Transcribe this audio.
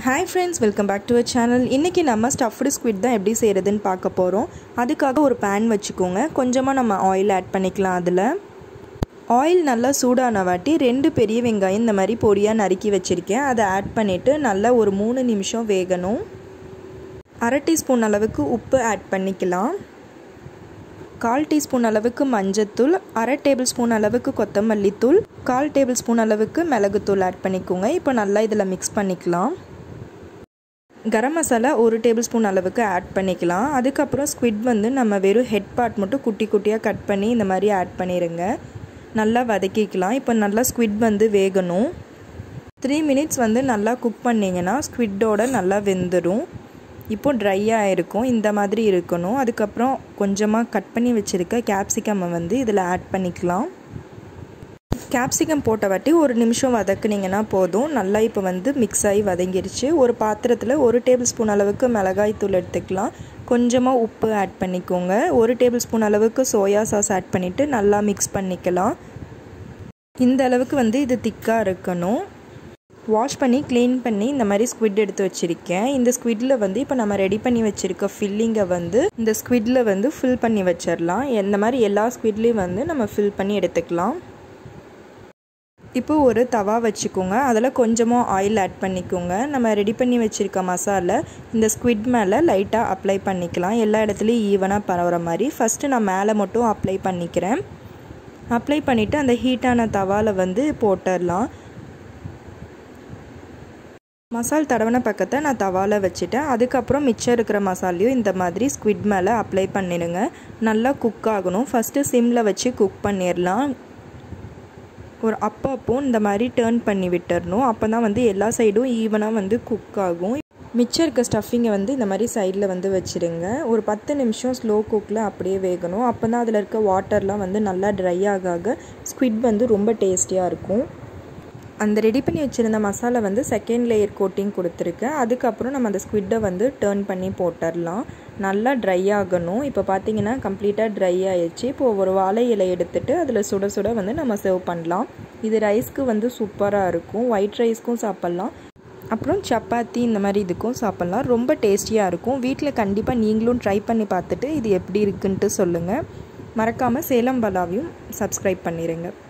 hi friends welcome back to uh channel இன்றைக்கி நம்ம stuffed squid தான் எப்படி செய்கிறதுன்னு பார்க்க போகிறோம் அதுக்காக ஒரு பேன் வச்சுக்கோங்க கொஞ்சமாக நம்ம ஆயில் ஆட் பண்ணிக்கலாம் அதில் ஆயில் நல்லா சூடான வாட்டி ரெண்டு பெரிய வெங்காயம் இந்த மாதிரி பொடியாக நறுக்கி வச்சுருக்கேன் அதை ஆட் பண்ணிவிட்டு நல்லா ஒரு மூணு நிமிஷம் வேகணும் அரை டீஸ்பூன் அளவுக்கு உப்பு ஆட் பண்ணிக்கலாம் கால் டீஸ்பூன் அளவுக்கு மஞ்சத்தூள் அரை டேபிள் ஸ்பூன் அளவுக்கு கொத்தமல்லி தூள் கால் டேபிள் ஸ்பூன் அளவுக்கு மிளகுத்தூள் ஆட் பண்ணிக்கோங்க இப்போ நல்லா இதில் மிக்ஸ் பண்ணிக்கலாம் கரம் மசாலா ஒரு டேபிள் ஸ்பூன் அளவுக்கு ஆட் பண்ணிக்கலாம் அதுக்கப்புறம் ஸ்குவிட் வந்து நம்ம வெறும் ஹெட் பார்ட் மட்டும் குட்டி குட்டியாக கட் பண்ணி இந்த மாதிரி ஆட் பண்ணிடுங்க நல்லா வதக்கிக்கலாம் இப்போ நல்லா ஸ்குவிட் வந்து வேகணும் த்ரீ மினிட்ஸ் வந்து நல்லா குக் பண்ணிங்கன்னா ஸ்குவிட்டோட நல்லா வெந்துடும் இப்போ ட்ரையாக இருக்கும் இந்த மாதிரி இருக்கணும் அதுக்கப்புறம் கொஞ்சமாக கட் பண்ணி வச்சுருக்க கேப்சிகம்மை வந்து இதில் ஆட் பண்ணிக்கலாம் கேப்சிகம் போட்ட வாட்டி ஒரு நிமிஷம் வதக்குனிங்கன்னா போதும் நல்லா இப்போ வந்து மிக்ஸ் ஆகி வதங்கிருச்சு ஒரு பாத்திரத்தில் ஒரு டேபிள் ஸ்பூன் அளவுக்கு மிளகாய் தூள் எடுத்துக்கலாம் கொஞ்சமாக உப்பு ஆட் பண்ணிக்கோங்க ஒரு டேபிள் ஸ்பூன் அளவுக்கு சோயா சாஸ் ஆட் பண்ணிவிட்டு நல்லா மிக்ஸ் பண்ணிக்கலாம் இந்த அளவுக்கு வந்து இது திக்காக இருக்கணும் வாஷ் பண்ணி க்ளீன் பண்ணி இந்த மாதிரி ஸ்குவிட் எடுத்து வச்சுருக்கேன் இந்த ஸ்குவிட்டில் வந்து இப்போ நம்ம ரெடி பண்ணி வச்சுருக்க ஃபில்லிங்கை வந்து இந்த ஸ்குவிட்டில் வந்து ஃபில் பண்ணி வச்சிடலாம் இந்த மாதிரி எல்லா ஸ்குவிட்லேயும் வந்து நம்ம ஃபில் பண்ணி எடுத்துக்கலாம் இப்போ ஒரு தவா வச்சுக்கோங்க அதில் கொஞ்சமாக ஆயில் ஆட் பண்ணிக்கோங்க நம்ம ரெடி பண்ணி வச்சுருக்க மசாலா இந்த ஸ்குவிட் மேலே லைட்டாக அப்ளை பண்ணிக்கலாம் எல்லா இடத்துலையும் ஈவனாக பரவுற மாதிரி ஃபஸ்ட்டு நான் மேலே மட்டும் அப்ளை பண்ணிக்கிறேன் அப்ளை பண்ணிவிட்டு அந்த ஹீட்டான தவாவில் வந்து போட்டுடலாம் மசால் தடவின பக்கத்தை நான் தவாவில் வச்சுட்டேன் அதுக்கப்புறம் மிச்சம் இருக்கிற மசாலையும் இந்த மாதிரி ஸ்குவிட் மேலே அப்ளை பண்ணிடுங்க நல்லா குக் ஆகணும் ஃபஸ்ட்டு சிம்மில் வச்சு குக் பண்ணிடலாம் ஒரு அப்போ அப்போ இந்த மாதிரி டேர்ன் பண்ணி விட்டுறணும் அப்போ தான் வந்து எல்லா சைடும் ஈவனாக வந்து குக் ஆகும் மிச்சம் இருக்க ஸ்டஃபிங்கை வந்து இந்த மாதிரி சைடில் வந்து வச்சுருங்க ஒரு பத்து நிமிஷம் ஸ்லோ குக்கில் அப்படியே வேகணும் அப்போ தான் அதில் இருக்க வாட்டர்லாம் வந்து நல்லா ட்ரை ஆக ஆக ஸ்குவிட் வந்து ரொம்ப டேஸ்டியாக இருக்கும் அந்த ரெடி பண்ணி வச்சுருந்த மசாலா வந்து செகண்ட் லேயர் கோட்டிங் கொடுத்துருக்கேன் அதுக்கப்புறம் நம்ம அந்த ஸ்குவிட்டை வந்து டேர்ன் பண்ணி போட்டுடலாம் நல்லா ட்ரை ஆகணும் இப்போ பார்த்தீங்கன்னா கம்ப்ளீட்டாக ட்ரை ஆயிடுச்சு இப்போது ஒரு வாழை இலை எடுத்துகிட்டு அதில் சுட சுட வந்து நம்ம சர்வ் பண்ணலாம் இது ரைஸ்க்கு வந்து சூப்பராக இருக்கும் ஒயிட் ரைஸ்க்கும் சாப்பிட்லாம் அப்புறம் சப்பாத்தி இந்த மாதிரி இதுக்கும் சாப்பிட்லாம் ரொம்ப டேஸ்டியாக இருக்கும் வீட்டில் கண்டிப்பாக நீங்களும் ட்ரை பண்ணி பார்த்துட்டு இது எப்படி இருக்குன்ட்டு சொல்லுங்கள் மறக்காமல் சேலம் பலாவையும் சப்ஸ்கிரைப் பண்ணிடுங்க